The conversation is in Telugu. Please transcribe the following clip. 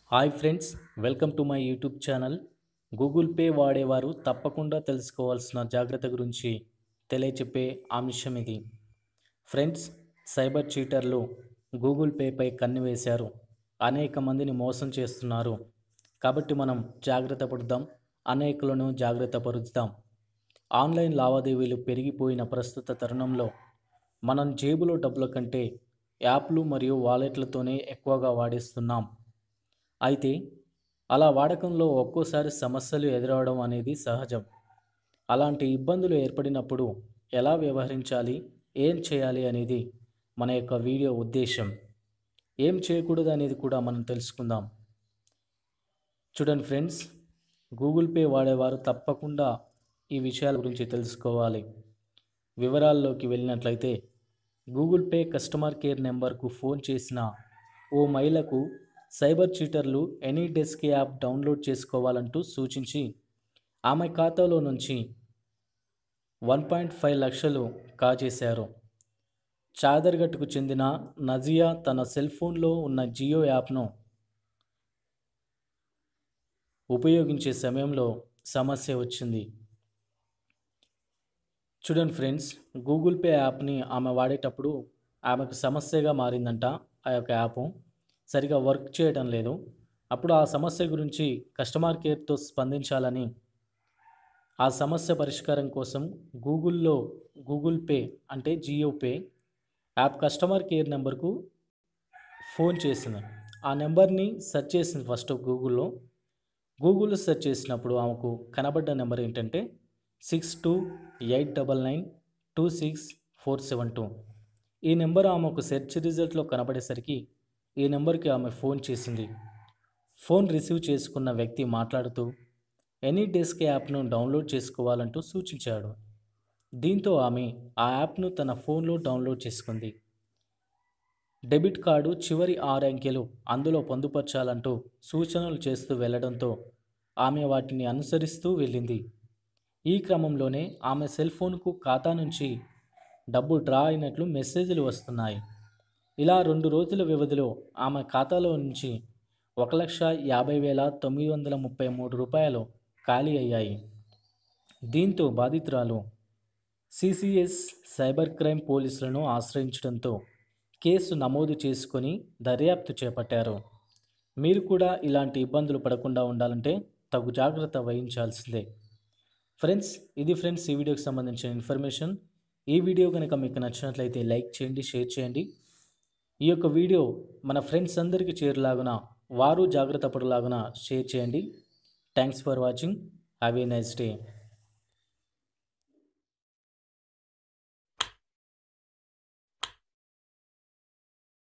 hi friends welcome to my YouTube channel Google Pay వాడేవారు తప్పకుండా తెలుసుకోవాల్సిన జాగ్రత్త గురించి తెలియచెప్పే అంశం ఇది ఫ్రెండ్స్ సైబర్ చీటర్లు గూగుల్ పేపై కన్ను వేశారు అనేక మందిని మోసం చేస్తున్నారు కాబట్టి మనం జాగ్రత్త పడుదాం అనేకులను జాగ్రత్త పరుద్దాం ఆన్లైన్ లావాదేవీలు పెరిగిపోయిన ప్రస్తుత తరుణంలో మనం జేబులో డబ్బుల కంటే యాప్లు మరియు వాలెట్లతోనే ఎక్కువగా వాడిస్తున్నాం అయితే అలా వాడకంలో ఒక్కోసారి సమస్యలు ఎదురవడం అనేది సహజం అలాంటి ఇబ్బందులు ఏర్పడినప్పుడు ఎలా వ్యవహరించాలి ఏం చేయాలి అనేది మన యొక్క వీడియో ఉద్దేశం ఏం చేయకూడదు అనేది కూడా మనం తెలుసుకుందాం చూడండి ఫ్రెండ్స్ గూగుల్ పే వాడేవారు తప్పకుండా ఈ విషయాల గురించి తెలుసుకోవాలి వివరాల్లోకి వెళ్ళినట్లయితే గూగుల్ పే కస్టమర్ కేర్ నెంబర్కు ఫోన్ చేసిన ఓ మహిళకు సైబర్ చీటర్లు ఎనీ డెస్క్ యాప్ డౌన్లోడ్ చేసుకోవాలంటూ సూచించి ఆమె ఖాతాలో నుంచి వన్ పాయింట్ ఫైవ్ లక్షలు కాజేశారు చాదర్గట్కు చెందిన నజియా తన సెల్ ఫోన్లో ఉన్న జియో యాప్ను ఉపయోగించే సమయంలో సమస్య వచ్చింది చూడండి ఫ్రెండ్స్ గూగుల్ పే యాప్ని ఆమె వాడేటప్పుడు ఆమెకు సమస్యగా మారిందంట ఆ యొక్క యాప్ సరిగా వర్క్ చేయడం లేదు అప్పుడు ఆ సమస్య గురించి కస్టమర్ కేర్తో స్పందించాలని ఆ సమస్య పరిష్కారం కోసం గూగుల్లో గూగుల్ పే అంటే Jio Pay app customer care నెంబర్కు ఫోన్ చేసింది ఆ నెంబర్ని సెర్చ్ చేసింది ఫస్ట్ గూగుల్లో గూగుల్లో సెర్చ్ చేసినప్పుడు ఆమెకు కనబడ్డ నెంబర్ ఏంటంటే six two eight double nine two six four seven two ఈ నెంబర్ ఆమెకు సెర్చ్ రిజల్ట్లో కనబడేసరికి ఈ నెంబర్కి ఆమె ఫోన్ చేసింది ఫోన్ రిసీవ్ చేసుకున్న వ్యక్తి మాట్లాడుతూ ఎనీ డెస్క్ యాప్ను డౌన్లోడ్ చేసుకోవాలంటూ సూచించాడు దీంతో ఆమె ఆ యాప్ను తన ఫోన్లో డౌన్లోడ్ చేసుకుంది డెబిట్ కార్డు చివరి ఆరు అంకెలు అందులో పొందుపరచాలంటూ సూచనలు చేస్తూ వెళ్ళడంతో ఆమె వాటిని అనుసరిస్తూ వెళ్ళింది ఈ క్రమంలోనే ఆమె సెల్ ఫోన్కు ఖాతా నుంచి డబ్బు డ్రా అయినట్లు మెసేజ్లు వస్తున్నాయి ఇలా రెండు రోజుల వ్యవధిలో ఆమె ఖాతాలో నుంచి ఒక లక్ష యాభై వేల తొమ్మిది వందల ముప్పై మూడు రూపాయలు ఖాళీ అయ్యాయి దీంతో బాధితురాలు సిసిఎస్ సైబర్ క్రైమ్ పోలీసులను ఆశ్రయించడంతో కేసు నమోదు చేసుకొని దర్యాప్తు చేపట్టారు మీరు కూడా ఇలాంటి ఇబ్బందులు పడకుండా ఉండాలంటే తగు జాగ్రత్త వహించాల్సిందే ఫ్రెండ్స్ ఇది ఫ్రెండ్స్ ఈ వీడియోకి సంబంధించిన ఇన్ఫర్మేషన్ ఈ వీడియో కనుక మీకు నచ్చినట్లయితే లైక్ చేయండి షేర్ చేయండి ఈ యొక్క వీడియో మన ఫ్రెండ్స్ అందరికీ చేరులాగున వారు జాగ్రత్త పడలాగున షేర్ చేయండి thanks for watching have a nice day